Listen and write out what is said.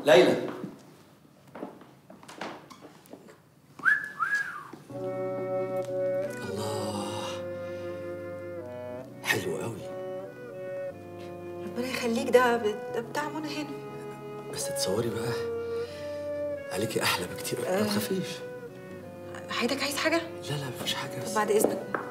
ليلى الله حلو قوي ربنا يخليك ده ده بتاع منى هنا بس تصوري بقى عليكي احلى بكتير ما تخافيش حياتك عايز حاجه لا لا مفيش حاجه طب بس بعد اذنك